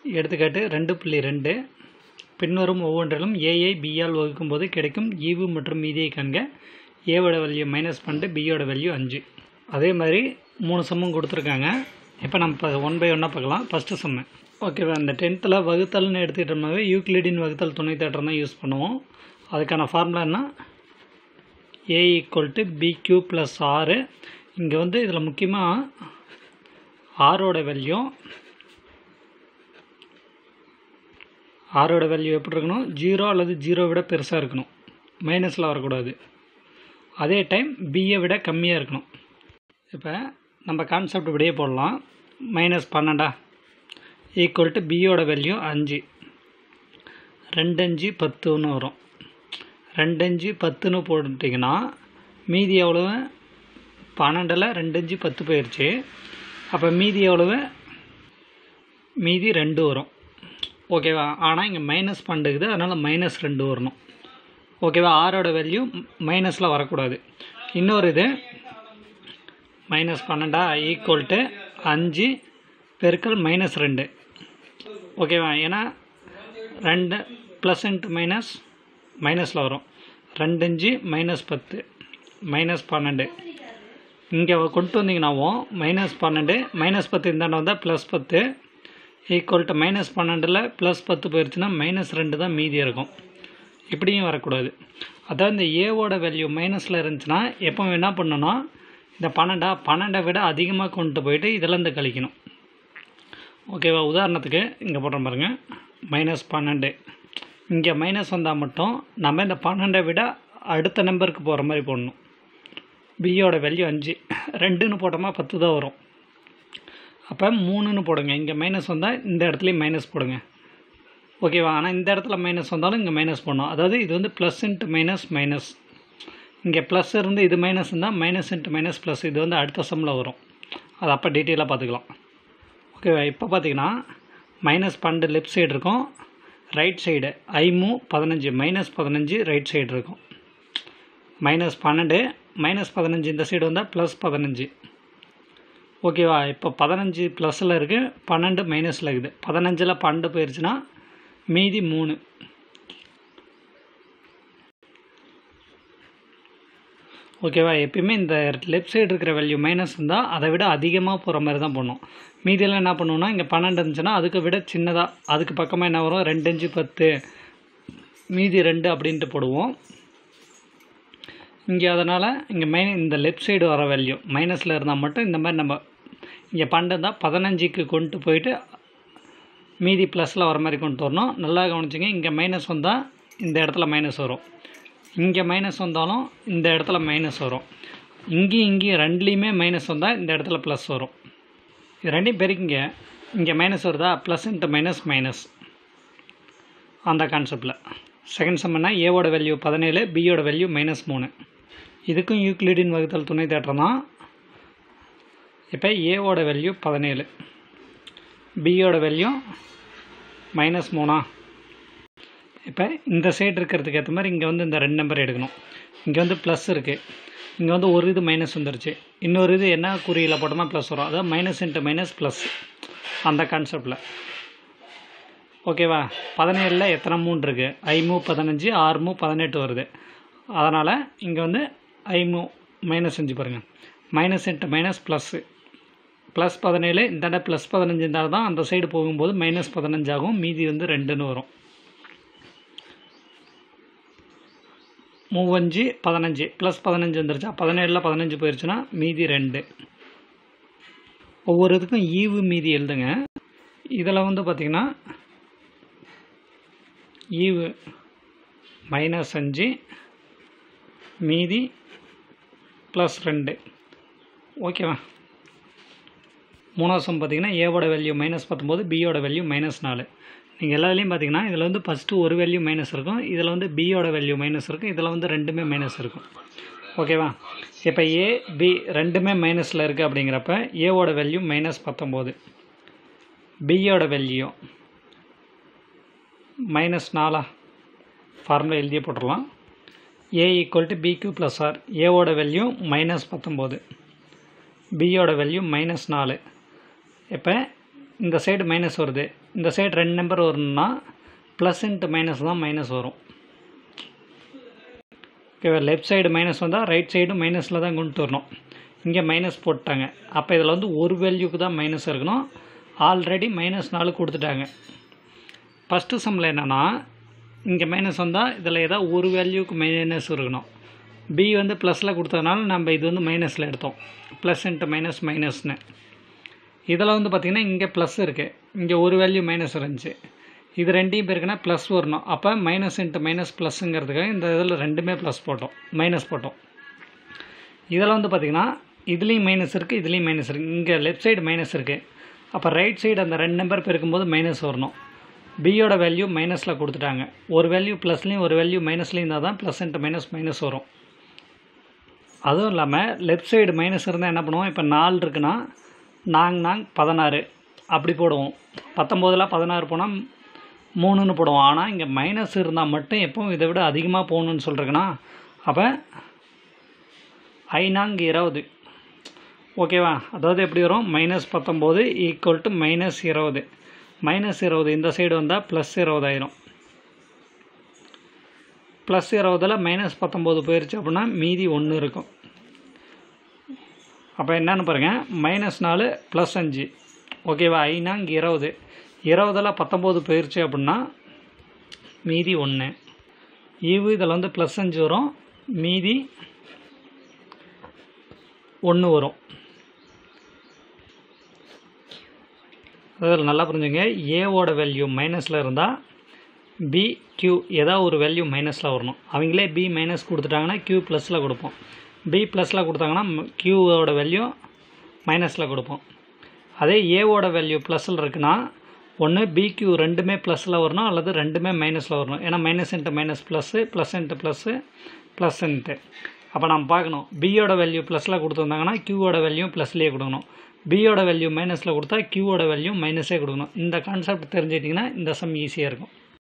எடுத்துக்காட்டு ரெண்டு புள்ளி ரெண்டு பின்வரும் ஒவ்வொன்றிலும் ஏஐ பியால் வகுக்கும்போது கிடைக்கும் ஈவு மற்றும் மீதியை காண்க ஏவோட வேல்யூ மைனஸ் பண்ணிட்டு பியோட வேல்யூ அஞ்சு அதே மாதிரி மூணு சம்மும் கொடுத்துருக்காங்க இப்போ நம்ம இப்போ ஒன் பை ஒன்னாக பார்க்கலாம் ஃபஸ்ட்டு சம்மு ஓகேவா இந்த டென்த்தில் வகுத்தல்னு எடுத்துக்கிட்டோம்னாவே யூக்ளிடின் வகுத்தல் துணை தேற்றம் தான் யூஸ் பண்ணுவோம் அதுக்கான ஃபார்முலா என்ன A equal to BQ plus ஆறு இங்கே வந்து இதில் முக்கியமாக ஆரோட வேல்யூ ஆரோட வேல்யூ எப்படி இருக்கணும் ஜீரோ அல்லது ஜீரோ விட பெருசாக இருக்கணும் மைனஸில் வரக்கூடாது அதே டைம் பியை விட கம்மியாக இருக்கணும் இப்போ நம்ம கான்செப்ட் இப்படியே போடலாம் மைனஸ் பன்னெண்டா ஈக்குவல் டு பியோட வேல்யூ அஞ்சு ரெண்டஞ்சு பத்துன்னு வரும் ரெண்டஞ்சு பத்துன்னு போட்டுட்டிங்கன்னா மீதி எவ்வளவு பன்னெண்டில் ரெண்டஞ்சு பத்து போயிடுச்சு அப்போ மீதி எவ்வளவு மீதி ரெண்டு வரும் ஓகேவா ஆனால் இங்கே மைனஸ் பண்ணுக்குது அதனால் மைனஸ் ரெண்டு வரணும் ஓகேவா ஆரோட வேல்யூ மைனஸில் வரக்கூடாது இன்னொரு இது மைனஸ் பன்னெண்டா ஈக்குவல் டு அஞ்சு பெருக்கல் மைனஸ் ரெண்டு ஓகேவா ஏன்னா ரெண்டு ப்ளஸ் இன்ட்டு மைனஸ் மைனஸில் வரும் ரெண்டஞ்சு மைனஸ் பத்து மைனஸ் பன்னெண்டு இங்கே கொண்டு வந்தீங்கன்னாவும் மைனஸ் பன்னெண்டு மைனஸ் பத்து இந்தாண்ட வந்தால் ப்ளஸ் பத்து ஈக்குவல் டு மைனஸ் பன்னெண்டில் ப்ளஸ் பத்து போயிடுச்சுன்னா மைனஸ் ரெண்டு தான் மீதி இருக்கும் இப்படியும் வரக்கூடாது அதாவது இந்த ஏவோட வேல்யூ மைனஸில் இருந்துச்சுன்னா எப்போ என்ன பண்ணணும் இந்த பன்னெண்டா பன்னெண்டை விட அதிகமாக கொண்டு போயிட்டு இதிலேருந்து கழிக்கணும் ஓகேவா உதாரணத்துக்கு இங்கே போடுறோம் பாருங்க மைனஸ் பன்னெண்டு இங்கே மைனஸ் வந்தால் மட்டும் நம்ம இந்த பன்னெண்டை விட அடுத்த நம்பருக்கு போகிற மாதிரி போடணும் பியோட வேல்யூ அஞ்சு ரெண்டுன்னு போட்டோமா பத்து தான் வரும் அப்போ மூணுன்னு போடுங்க இங்கே மைனஸ் வந்தால் இந்த இடத்துலையும் மைனஸ் போடுங்க ஓகேவா ஆனால் இந்த இடத்துல மைனஸ் வந்தாலும் இங்கே மைனஸ் பண்ணணும் அதாவது இது வந்து ப்ளஸ் இன்ட்டு மைனஸ் மைனஸ் இங்கே ப்ளஸ் இருந்து இது மைனஸ் இருந்தால் மைனஸ் இன்ட்டு மைனஸ் ப்ளஸ் இது வந்து அடுத்த சம்மில் வரும் அது அப்போ டீட்டெயிலாக பார்த்துக்கலாம் ஓகேவா இப்போ பார்த்தீங்கன்னா மைனஸ் பன்னெண்டு லெஃப்ட் சைடு இருக்கும் ரைட் சைடு ஐமு பதினஞ்சு மைனஸ் பதினஞ்சு ரைட் சைடு இருக்கும் மைனஸ் பன்னெண்டு மைனஸ் பதினஞ்சு இந்த சைடு வந்தால் ப்ளஸ் பதினஞ்சு ஓகேவா இப்போ பதினஞ்சு ப்ளஸில் இருக்குது பன்னெண்டு மைனஸில் இருக்குது பதினஞ்சில் பன்னெண்டு போயிடுச்சுன்னா மீதி மூணு ஓகேவா எப்பயுமே இந்த லெஃப்ட் சைடு இருக்கிற வேல்யூ மைனஸ் இருந்தால் அதை விட அதிகமாக போகிற மாதிரி தான் பண்ணும் மீதியெல்லாம் என்ன பண்ணுவோம்னா இங்கே பன்னெண்டு இருந்துச்சுன்னா அதுக்கு விட சின்னதாக அதுக்கு பக்கமாக என்ன வரும் ரெண்டு அஞ்சு பத்து மீதி ரெண்டு அப்படின்ட்டு போடுவோம் இங்கே அதனால் இங்கே மைன இந்த லெஃப்ட் சைடு வர வேல்யூ மைனஸில் இருந்தால் மட்டும் இந்த மாதிரி நம்ம இங்கே பன்னெண்டு தான் பதினஞ்சுக்கு கொண்டு போயிட்டு மீதி ப்ளஸில் வர மாதிரி கொண்டு வரணும் நல்லா கவனிச்சிங்க இங்கே மைனஸ் வந்தால் இந்த இடத்துல மைனஸ் வரும் இங்கே மைனஸ் வந்தாலும் இந்த இடத்துல மைனஸ் வரும் இங்கேயும் இங்கேயும் ரெண்டுலேயுமே மைனஸ் வந்தால் இந்த இடத்துல ப்ளஸ் வரும் இது ரெண்டையும் பெருக்கிங்க இங்கே மைனஸ் வருதா ப்ளஸ் இன்ட்டு மைனஸ் மைனஸ் அந்த கான்செப்டில் செகண்ட் சம்மன்னா ஏவோட வேல்யூ பதினேழு பியோட வேல்யூ மைனஸ் மூணு இதுக்கும் யூக்ளிடின் வகுத்தல் துணை தேற்றம் தான் இப்போ ஏவோட வேல்யூ பதினேழு பியோட வேல்யூ மைனஸ் மூணா இப்போ இந்த சைடு இருக்கிறதுக்கு ஏற்ற மாதிரி இங்கே வந்து இந்த ரெண்டு நம்பர் எடுக்கணும் இங்கே வந்து ப்ளஸ் இருக்குது இங்கே வந்து ஒரு இது மைனஸ் வந்துருச்சு இன்னொரு இது என்ன குறியில் போட்டோமா ப்ளஸ் வரும் அதாவது மைனஸ் இன்ட்டு மைனஸ் ப்ளஸ் அந்த கான்செப்டில் ஓகேவா பதினேழில் எத்தனை மூணு இருக்குது ஐமூ பதினஞ்சு ஆறுமூ பதினெட்டு வருது அதனால் இங்கே வந்து ஐமூ மைனஸ் அஞ்சு பாருங்கள் minus into minus plus plus பதினேழு இந்த ப்ளஸ் பதினஞ்சு இருந்தால் தான் அந்த சைடு போகும்போது மைனஸ் பதினஞ்சாகும் மீதி வந்து ரெண்டுன்னு வரும் மூவஞ்சு பதினஞ்சு ப்ளஸ் பதினஞ்சு வந்துருச்சா பதினேழில் பதினஞ்சு போயிடுச்சுன்னா மீதி ரெண்டு ஒவ்வொரு இதுக்கும் ஈவு மீதி எழுதுங்க இதில் வந்து பார்த்திங்கன்னா ஈவு மைனஸ் அஞ்சு மீதி ப்ளஸ் ரெண்டு ஓகேவா மூணாவது சம் பார்த்தீங்கன்னா ஏவோட வேல்யூ மைனஸ் பத்தொம்போது பியோட வேல்யூ மைனஸ் நாலு நீங்கள் எல்லாத்துலேயும் பார்த்தீங்கன்னா இதில் வந்து ஃபஸ்ட்டு ஒரு வேல்யூ மைனஸ் இருக்கும் இதில் வந்து பியோட வேல்யூ மைனஸ் இருக்கும் இதில் வந்து ரெண்டுமே மைனஸ் இருக்கும் ஓகேவா இப்போ ஏ பி ரெண்டுமே மைனஸில் இருக்குது அப்படிங்கிறப்ப ஏவோட வேல்யூ மைனஸ் பத்தொம்போது பியோட வேல்யூ மைனஸ் நாலா ஃபார்முலா எழுதியே போட்டுடலாம் A equal to BQ plus R ஏவோட வேல்யூ மைனஸ் பத்தொம்போது பியோட வேல்யூ மைனஸ் நாலு இப்போ இந்த சைடு மைனஸ் வருது இந்த சைடு ரெண்டு நம்பர் வரணும்னா ப்ளஸ் இன்ட்டு மைனஸ் தான் மைனஸ் வரும் ஓகேவா லெஃப்ட் சைடு மைனஸ் வந்தால் ரைட் சைடு மைனஸில் தான் கொண்டு வரணும் இங்கே மைனஸ் போட்டாங்க அப்போ இதில் வந்து ஒரு வேல்யூக்கு தான் மைனஸ் இருக்கணும் ஆல்ரெடி மைனஸ் நாலு கொடுத்துட்டாங்க ஃபஸ்ட்டு சம்மில் என்னென்னா இங்கே மைனஸ் வந்தால் இதில் ஏதாவது ஒரு வேல்யூக்கு மைனஸ் இருக்கணும் பி வந்து ப்ளஸில் கொடுத்ததுனால நம்ம இது வந்து மைனஸில் எடுத்தோம் ப்ளஸ் இன்ட்டு மைனஸ் மைனஸ்னு இதில் வந்து பார்த்திங்கன்னா இங்கே ப்ளஸ் இருக்குது இங்கே ஒரு வேல்யூ மைனஸ் இருந்துச்சு இது ரெண்டையும் பேருக்குன்னா ப்ளஸ் வரணும் அப்போ மைனஸ் இன்ட்டு மைனஸ் ப்ளஸ்ஸுங்கிறதுக்காக இந்த இதில் ரெண்டுமே ப்ளஸ் போட்டோம் மைனஸ் போட்டோம் இதில் வந்து பார்த்திங்கன்னா இதுலேயும் மைனஸ் இருக்குது இதுலேயும் மைனஸ் இருக்குது இங்கே லெஃப்ட் சைடு மைனஸ் இருக்குது அப்போ ரைட் சைடு அந்த ரெண்டு நம்பர் பெருக்கும்போது மைனஸ் வரணும் பியோட வேல்யூ மைனஸில் கொடுத்துட்டாங்க ஒரு வேல்யூ ப்ளஸ்லேயும் ஒரு வேல்யூ மைனஸ்லேயும் இருந்தால் தான் ப்ளஸ் இன்ட்டு மைனஸ் மைனஸ் வரும் அதுவும் இல்லாமல் லெஃப்ட் சைடு மைனஸ் இருந்தால் என்ன பண்ணுவோம் இப்போ நாலு இருக்குன்னா நாங் நாங் பதினாறு அப்படி போடுவோம் பத்தொம்போதில் பதினாறு போனால் மூணுன்னு போடுவோம் ஆனால் இங்கே மைனஸ் இருந்தால் மட்டும் எப்பவும் இதை விட அதிகமாக போகணுன்னு சொல்கிறேங்கன்னா அப்போ ஐநாங் இருபது ஓகேவா அதாவது எப்படி வரும் மைனஸ் பத்தொம்போது ஈக்குவல் டு மைனஸ் இருபது மைனஸ் இருபது இந்த சைடு வந்தால் ப்ளஸ் இருபதாயிரம் ப்ளஸ் இருபதில் மைனஸ் பத்தொம்போது போயிடுச்சு அப்படின்னா மீதி ஒன்று இருக்கும் அப்போ என்னன்னு பாருங்கள் மைனஸ் நாலு ப்ளஸ் அஞ்சு ஓகேவா ஐநாங்க இருபது இருபதில் பத்தொம்போது போயிடுச்சு அப்படின்னா மீதி ஒன்று ஈவு இதில் வந்து ப்ளஸ் அஞ்சு வரும் மீதி ஒன்று வரும் அதில் நல்லா புரிஞ்சுங்க ஏவோட வேல்யூ மைனஸில் இருந்தால் பி கியூ ஏதாவது ஒரு வேல்யூ மைனஸில் வரணும் அவங்களே பி மைனஸ் கொடுத்துட்டாங்கன்னா கியூ ப்ளஸில் கொடுப்போம் பி ப்ளஸில் கொடுத்தாங்கன்னா கியூவோட வேல்யூ மைனஸில் கொடுப்போம் அதே ஏவோட வேல்யூ ப்ளஸில் இருக்குன்னா ஒன்று பிக்யூ ரெண்டுமே ப்ளஸில் வரணும் அல்லது ரெண்டுமே மைனஸில் வரணும் ஏன்னா minus into minus plus plus into plus plus into அப்போ நம்ம பார்க்கணும் பியோட வேல்யூ ப்ளஸில் கொடுத்துருந்தாங்கன்னா கியூவோட வேல்யூ ப்ளஸ்லேயே கொடுக்கணும் பியோட வேல்யூ மைனஸில் கொடுத்தா கியூவோட வேல்யூ மைனஸே கொடுக்கணும் இந்த கான்செப்ட் தெரிஞ்சிட்டிங்கன்னா இந்த சம் ஈஸியாக இருக்கும்